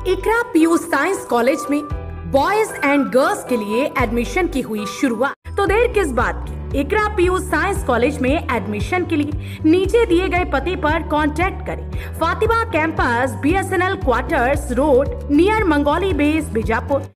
इकरा PU science college में boys and girls के लिए एडमिशन की हुई शुरुआत तो देर किस बात की इकरा पीयू साइंस कॉलेज में एडमिशन के लिए नीचे दिए गए पते पर कांटेक्ट करें Fatima campus BSNL quarters road near Mangoli base Bijapur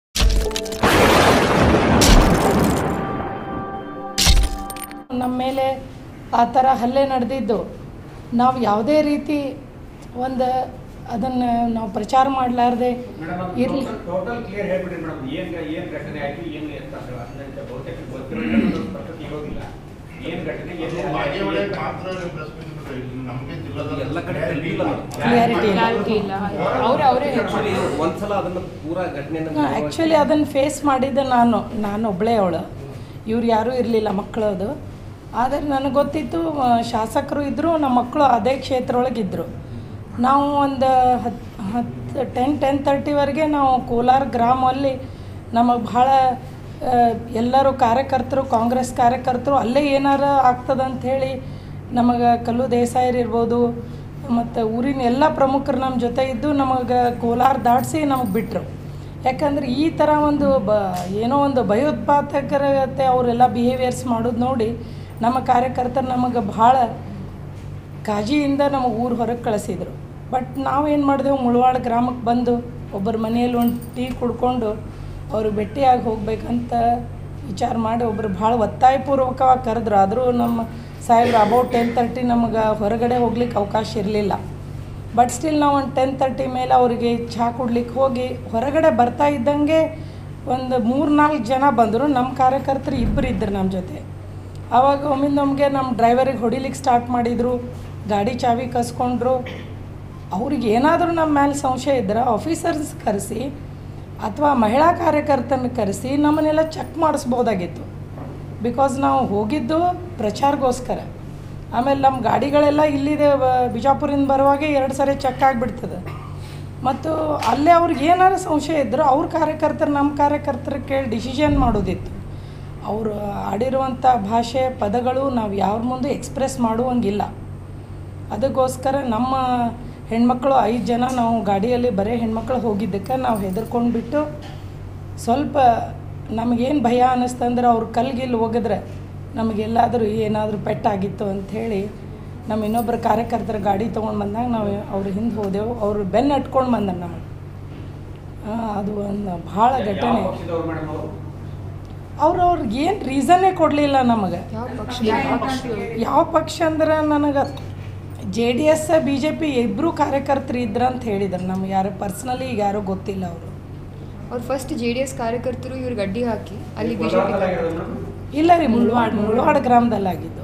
ನಮ್ಮ ಮೇಲೆ ಆ ಥರ ಹಲ್ಲೆ ನಡೆದಿದ್ದು ನಾವು ಯಾವುದೇ ರೀತಿ ಒಂದು ಅದನ್ನು ನಾವು ಪ್ರಚಾರ ಮಾಡಲಾರ್ದೆ ಇರಲಿ ಟೋಟಲ್ ಕ್ಲಿಯರ್ ಹೇಳ್ಬಿಡ್ರಿ ಮೇಡಮ್ ಏನ್ ಏನ್ ಘಟನೆ ಆಯ್ತು ಏನು ಎತ್ತ ಅಂತ ಅದನ್ನ ಬಹುತೇಕ ಗೊತ್ತಿರೋ ಸ್ಪಷ್ಟತೆ ಇರೋದಿಲ್ಲ ಏನ್ ಘಟನೆ ಏನ್ ಮಾಜಿ ಒಳಗೆ ಮಾತ್ರ press meet ಬಿಟ್ರೆ ಇಲ್ಲಿ ನಮ್ಗೆ ಜಿಲ್ಲಾದಲ್ಲಿ ಎಲ್ಲ ಕಡೆ ಇಲ್ಲ ಕ್ಲಿಯಾರಿಟಿ ಇಲ್ಲ ಕ್ಲಾರಿಟಿ ಇಲ್ಲ ಅವ್ರು ಅವರೇ Actually, ಒಂದ್ಸಲ ಅದನ್ನ ಪೂರಾ ಘಟನೆಯನ್ನ ಆ್ಯಕ್ಚುಲಿ ಅದನ್ನು ಫೇಸ್ ಮಾಡಿದ್ದೆ ನಾನು ನಾನು ಒಬ್ಬಳೇ ಅವಳು ಇವ್ರು ಯಾರೂ ಇರಲಿಲ್ಲ ಮಕ್ಕಳದು ಆದರೆ ನನಗೆ ಗೊತ್ತಿತ್ತು ಆ, ಶಾಸಕರು ಇದ್ದರು ನಮ್ಮ ಮಕ್ಕಳು ಅದೇ ಕ್ಷೇತ್ರ ಒಳಗಿದ್ದರು ನಾವು ಒಂದು ಹತ್ತು ಹತ್ತು ಟೆನ್ ಟೆನ್ ತರ್ಟಿವರೆಗೆ ನಾವು ಕೋಲಾರ ಗ್ರಾಮಲ್ಲಿ ನಮಗೆ ಭಾಳ ಆ, ಎಲ್ಲರೂ ಕಾರ್ಯಕರ್ತರು ಕಾಂಗ್ರೆಸ್ ಕಾರ್ಯಕರ್ತರು ಅಲ್ಲೇ ಏನಾರ ಆಗ್ತದೆ ಅಂಥೇಳಿ ನಮಗೆ ಕಲ್ಲು ದೇಸಾಯರ್ ಇರ್ಬೋದು ಮತ್ತು ಊರಿನ ಎಲ್ಲ ಪ್ರಮುಖರು ನಮ್ಮ ಜೊತೆ ಇದ್ದು ನಮಗೆ ಕೋಲಾರ ದಾಟಿಸಿ ನಮಗೆ ಬಿಟ್ಟರು ಯಾಕಂದ್ರೆ ಈ ಥರ ಒಂದು ಬ ಏನೋ ಒಂದು ಭಯೋತ್ಪಾದಕರತೆ ಅವರೆಲ್ಲ ಬಿಹೇವಿಯರ್ಸ್ ಮಾಡೋದು ನೋಡಿ ನಮ್ಮ ಕಾರ್ಯಕರ್ತರು ನಮಗೆ ಭಾಳ ಕಾಜಿಯಿಂದ ನಮಗೆ ಊರು ಹೊರಗೆ ಕಳಿಸಿದ್ರು ಬಟ್ ನಾವೇನು ಮಾಡಿದೆವು ಮುಳವಾಡ ಗ್ರಾಮಕ್ಕೆ ಬಂದು ಒಬ್ಬರ ಮನೆಯಲ್ಲಿ ಒಂದು ಟೀ ಕುಡ್ಕೊಂಡು ಅವ್ರಿಗೆ ಭೇಟಿಯಾಗಿ ಹೋಗ್ಬೇಕಂತ ವಿಚಾರ ಮಾಡಿ ಒಬ್ಬರು ಭಾಳ ಒತ್ತಾಯಪೂರ್ವಕವಾಗಿ ಕರೆದ್ರು ಆದರೂ ನಮ್ಮ ಸಾಹೇಬ್ರು ಅಬೌಟ್ ಟೆನ್ ತರ್ಟಿ ನಮಗೆ ಹೊರಗಡೆ ಹೋಗ್ಲಿಕ್ಕೆ ಅವಕಾಶ ಇರಲಿಲ್ಲ ಬಟ್ ಸ್ಟಿಲ್ ನಾವು ಒಂದು ಟೆನ್ ತರ್ಟಿ ಮೇಲೆ ಅವರಿಗೆ ಚಹಾ ಕುಡ್ಲಿಕ್ಕೆ ಹೋಗಿ ಹೊರಗಡೆ ಬರ್ತಾ ಇದ್ದಂಗೆ ಒಂದು ಮೂರು ನಾಲ್ಕು ಜನ ಬಂದರು ನಮ್ಮ ಕಾರ್ಯಕರ್ತರು ಇಬ್ಬರು ಇದ್ದರು ನಮ್ಮ ಜೊತೆ ಆವಾಗ ಒಮ್ಮಿಂದ ಒಮ್ಗೆ ನಮ್ಮ ಡ್ರೈವರಿಗೆ ಹೊಡಿಲಿಕ್ಕೆ ಸ್ಟಾರ್ಟ್ ಮಾಡಿದರು ಗಾಡಿ ಚಾವಿ ಕಸ್ಕೊಂಡ್ರು ಅವ್ರಿಗೆ ಏನಾದರೂ ನಮ್ಮ ಮೇಲೆ ಸಂಶಯ ಇದ್ರೆ ಆಫೀಸರ್ಸ್ ಕರೆಸಿ ಅಥವಾ ಮಹಿಳಾ ಕಾರ್ಯಕರ್ತನ ಕರೆಸಿ ನಮ್ಮನ್ನೆಲ್ಲ ಚೆಕ್ ಮಾಡಿಸ್ಬೋದಾಗಿತ್ತು ಬಿಕಾಸ್ ನಾವು ಹೋಗಿದ್ದು ಪ್ರಚಾರಗೋಸ್ಕರ ಆಮೇಲೆ ನಮ್ಮ ಗಾಡಿಗಳೆಲ್ಲ ಇಲ್ಲಿದೆ ಬ- ಬಿಜಾಪುರಿಂದ ಬರುವಾಗ ಎರಡು ಸರಿ ಚೆಕ್ ಆಗಿಬಿಡ್ತದೆ ಮತ್ತು ಅಲ್ಲೇ ಅವ್ರಿಗೆ ಏನಾರು ಸಂಶಯ ಇದ್ದರೂ ಅವ್ರ ಕಾರ್ಯಕರ್ತರು ನಮ್ಮ ಕಾರ್ಯಕರ್ತರ ಕೇಳಿ ಡಿಸಿಷನ್ ಮಾಡೋದಿತ್ತು ಅವರು ಆಡಿರುವಂಥ ಭಾಷೆ ಪದಗಳು ನಾವು ಯಾರ ಮುಂದೆ ಎಕ್ಸ್ಪ್ರೆಸ್ ಮಾಡುವಂಗಿಲ್ಲ ಅದಕ್ಕೋಸ್ಕರ ನಮ್ಮ ಹೆಣ್ಮಕ್ಳು ಐದು ಜನ ನಾವು ಗಾಡಿಯಲ್ಲಿ ಬರೀ ಹೆಣ್ಮಕ್ಳು ಹೋಗಿದ್ದಕ್ಕೆ ನಾವು ಹೆದರ್ಕೊಂಡು ಬಿಟ್ಟು ಸ್ವಲ್ಪ ನಮಗೇನು ಭಯ ಅನ್ನಿಸ್ತಂದ್ರೆ ಅವ್ರು ಕಲ್ಗಿಲ್ಲಿ ಒಗೆದ್ರೆ ನಮಗೆಲ್ಲಾದರೂ ಏನಾದರೂ ಪೆಟ್ಟಾಗಿತ್ತು ಅಂಥೇಳಿ ನಮ್ಮ ಇನ್ನೊಬ್ಬರ ಕಾರ್ಯಕರ್ತರ ಗಾಡಿ ತೊಗೊಂಡು ಬಂದಾಗ ನಾವು ಅವ್ರ ಹಿಂದೆ ಹೋದೆವು ಅವರು ಬೆನ್ನು ಹಟ್ಕೊಂಡು ಬಂದ ನಮಗೆ ಆ, ಅದು ಒಂದು ಭಾಳ ಯಾವ ಘಟನೆ ಪಕ್ಷದವ್ರು ಮೇಡಮ್ ಅವರು ಅವ್ರು ಅವ್ರಿಗೆ ಏನು ರೀಸನ್ನೇ ಕೊಡಲಿಲ್ಲ ನಮಗೆ ಯಾವ ಪಕ್ಷ ಯಾವ ಪಕ್ಷ ಯಾವ ಪಕ್ಷ ಅಂದ್ರೆ ನನಗೆ J D S B J P ಇಬ್ಬರು ಕಾರ್ಯಕರ್ತರು ಇದ್ರ ಅಂತ ಹೇಳಿದ್ರು ನಮ್ಗೆ ಯಾರು ಪರ್ಸ್ನಲಿ ಈಗ ಯಾರೂ ಗೊತ್ತಿಲ್ಲ ಅವರು ಅವ್ರು ಫಸ್ಟ್ ಜೆ ಡಿ ಎಸ್ ಕಾರ್ಯಕರ್ತರು ಇವ್ರಿಗೆ ಅಡ್ಡಿ ಹಾಕಿ ಅಲ್ಲಿ ಈ ಬಿಜೆಪಿ ಕೋಲಾರದಲ್ಲಿ ಆಗಿರೋದು ಮೇಡಮ್ ಇಲ್ಲ ರೀ ಮುಳ್ವಾಡ್ ಮುಳ್ವಾಡ್ ಗ್ರಾಮದಲ್ಲಾಗಿದ್ದು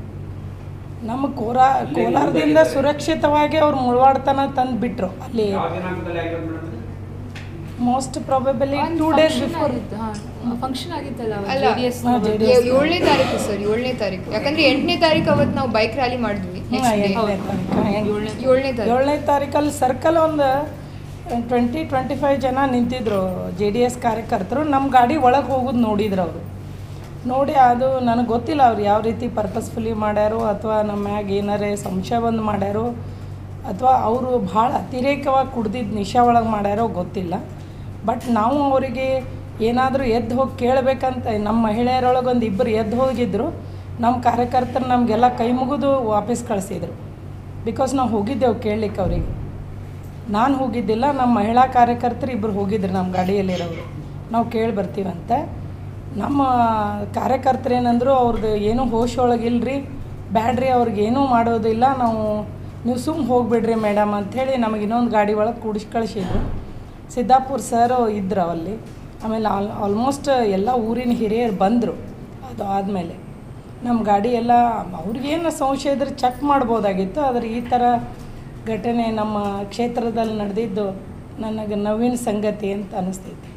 ನಮ್ಮ ಕೋರಾ ಕೋಲಾರದಿಂದ ಸುರಕ್ಷಿತವಾಗಿ ಅವ್ರು ಮುಳ್ವಾಡ್ ತನಕ ತಂದು ಬಿಟ್ರು ಅಲ್ಲಿ ಯಾವ ದಿನಾಂಕದಲ್ಲಿ ಆಗಿರೋದು madam most probably two days before function ಆಗಿತ್ತಲ್ಲ ಅಲ್ಲ JDS ಹಾ, JDS. ಏಳನೇ ತಾರೀಕು ಸರ್ ಏಳನೇ ತಾರೀಕು ಯಾಕಂದ್ರೆ ಎಂಟನೇ ತಾರೀಕು ಅವತ್ತು ನಾವು ಬೈಕ್ ರ್ಯಾಲಿ ಮಾಡಿದ್ವಿ ನೆಕ್ಸ್ಟ್ ಡೇ ಏಳನೇ ತಾರೀಕು ಏಳನೇ ತಾರೀಕಲ್ಲಿ ಸರ್ಕಲ್ ಒಂದು ಟ್ವೆಂಟಿ ಟ್ವೆಂಟಿ ಫೈವ್ ಜನ ನಿಂತಿದ್ರು ಜೆ ಡಿ ಎಸ್ ಕಾರ್ಯಕರ್ತರು ನಮ್ಮ ಗಾಡಿ ಒಳಗೆ ಹೋಗೋದು ನೋಡಿದ್ರು ಅವರು ನೋಡಿ ಅದು ನನಗೆ ಗೊತ್ತಿಲ್ಲ ಅವ್ರು ಯಾವ ರೀತಿ ಪರ್ಪಸ್ಫುಲಿ ಮಾಡ್ಯಾರೋ ಅಥವಾ ನಮ್ಮ ಮ್ಯಾಗ ಏನಾರೇ ಸಂಶಯ ಬಂದು ಮಾಡ್ಯಾರೋ ಅಥವಾ ಅವರು ಭಾಳ ಅತಿರೇಕವಾಗಿ ಕುಡ್ದಿದ್ದು ನಿಶಾ ಒಳಗೆ ಮಾಡ್ಯಾರೋ ಗೊತ್ತಿಲ್ಲ ಬಟ್ ನಾವು ಅವರಿಗೆ ಏನಾದರೂ ಎದ್ದು ಹೋಗಿ ಕೇಳಬೇಕಂತ ನಮ್ಮ ಮಹಿಳೆಯರೊಳಗೆ ಒಂದು ಇಬ್ಬರು ಎದ್ದು ಹೋಗಿದ್ರು ನಮ್ಮ ಕಾರ್ಯಕರ್ತರು ನಮಗೆಲ್ಲ ಕೈ ಮುಗಿದು ವಾಪಸ್ ಕಳಿಸಿದ್ರು ಬಿಕಾಸ್ ನಾವು ಹೋಗಿದ್ದೆವು ಕೇಳಲಿಕ್ಕೆ ಅವರಿಗೆ ನಾನು ಹೋಗಿದ್ದಿಲ್ಲ ನಮ್ಮ ಮಹಿಳಾ ಕಾರ್ಯಕರ್ತರು ಇಬ್ಬರು ಹೋಗಿದ್ರು ನಮ್ಮ ಗಾಡಿಯಲ್ಲಿರೋರು ನಾವು ಕೇಳಿ ಬರ್ತೀವಂತೆ ನಮ್ಮ ಕಾರ್ಯಕರ್ತರು ಏನಂದ್ರು ಅವ್ರದ್ದು ಏನೂ ಹೋಶ್ ಒಳಗಿಲ್ರಿ ಬ್ಯಾಡ್ರಿ ಅವ್ರಿಗೆ ಏನೂ ಮಾಡೋದಿಲ್ಲ ನಾವು ನೀವು ಸುಮ್ಮ ಹೋಗ್ಬಿಡ್ರಿ ಮೇಡಮ್ ಅಂಥೇಳಿ ನಮಗೆ ಇನ್ನೊಂದು ಗಾಡಿ ಒಳಗೆ ಕೂಡಿಸಿ ಕಳಿಸಿದ್ರು ಸಿದ್ದಾಪುರ್ ಸರ್ ಇದ್ರು ಅಲ್ಲಿ ಆಮೇಲೆ ಆಲ್ ಆಲ್ಮೋಸ್ಟ್ ಎಲ್ಲ ಊರಿನ ಹಿರಿಯರು ಬಂದರು ಅದು ಆದಮೇಲೆ ನಮ್ಮ ಗಾಡಿ ಎಲ್ಲ ಅವ್ರಿಗೇನು ಸಂಶಯ ಇದ್ರೆ ಚೆಕ್ ಮಾಡ್ಬೋದಾಗಿತ್ತು ಆದರೆ ಈ ಥರ ಘಟನೆ ನಮ್ಮ ಕ್ಷೇತ್ರದಲ್ಲಿ ನಡೆದಿದ್ದು ನನಗೆ ನವೀನ ಸಂಗತಿ ಅಂತ ಅನಿಸ್ತೈತಿ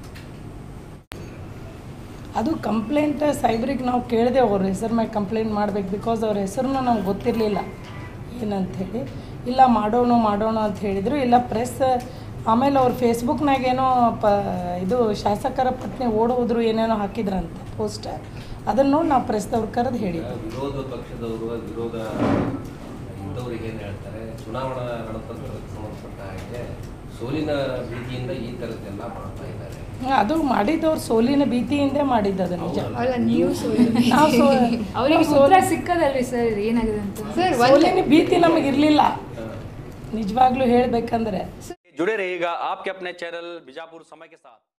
ಅದು ಕಂಪ್ಲೇಂಟ್ ಸೈಬ್ರಿಗೆ ನಾವು ಕೇಳಿದೆ ಅವ್ರ ಹೆಸರು ಮ್ಯಾಗ ಕಂಪ್ಲೇಂಟ್ ಮಾಡ್ಬೇಕು ಬಿಕಾಸ್ ಅವ್ರ ಹೆಸರನ್ನ ನಮ್ಗೆ ಗೊತ್ತಿರಲಿಲ್ಲ ಏನಂಥೇಳಿ ಇಲ್ಲ ಮಾಡೋಣ ಮಾಡೋಣ ಅಂತ ಹೇಳಿದರು ಇಲ್ಲ ಪ್ರೆಸ್ ಆಮೇಲೆ ಅವ್ರು ಫೇಸ್ಬುಕ್ನಾಗ ಏನೋ ಪ ಇದು ಶಾಸಕರ ಪತ್ನಿ ಓಡ್ ಹೋದ್ರು ಏನೇನೋ ಹಾಕಿದ್ರಂತ ಪೋಸ್ಟರ್ ಅದನ್ನು ನೋಡಿ ನಾವು ಪ್ರೆಸ್ದವ್ರು ಕರೆದು ಹೇಳಿದ್ವಿ ವಿರೋಧ ಪಕ್ಷದವರು ವಿರೋಧ ಇದ್ದವ್ರಿಗೆ ಏನು ಹೇಳ್ತಾರೆ ಚುನಾವಣಾ ರಣತಂತ್ರಕ್ಕೆ ಸಂಬಂಧಪಟ್ಟ ಹಾಗೆ ಸೋಲಿನ ಭೀತಿಯಿಂದ ಈ ಥರದ್ದೆಲ್ಲ ಮಾಡ್ತಾ ಇದ್ದಾರೆ ಅದು ಮಾಡಿದ್ದವ್ರು ಸೋಲಿನ ಭೀತಿಯಿಂದೇ ಮಾಡಿದ್ದದು ನಿಜ ಅಲ್ಲ ನೀವು ನಾವು ಸೋ ಅವ್ರಿಗೆ ನಾವು ಸೋಲ್- ಉತ್ತರ ಸಿಕ್ಕದಲ್ರಿ ಸರ್ ಏನಾಗಿದೆ ಅಂತ ಸರ್ ಸೋಲಿನ ಭೀತಿ ನಮಗೆ ಇರಲಿಲ್ಲ ನಿಜವಾಗ್ಲೂ ಹೇಳ್ಬೇಕಂದ್ರೆ जुड़े रहिएगा आपके अपने चैनल बीजापुर समय के साथ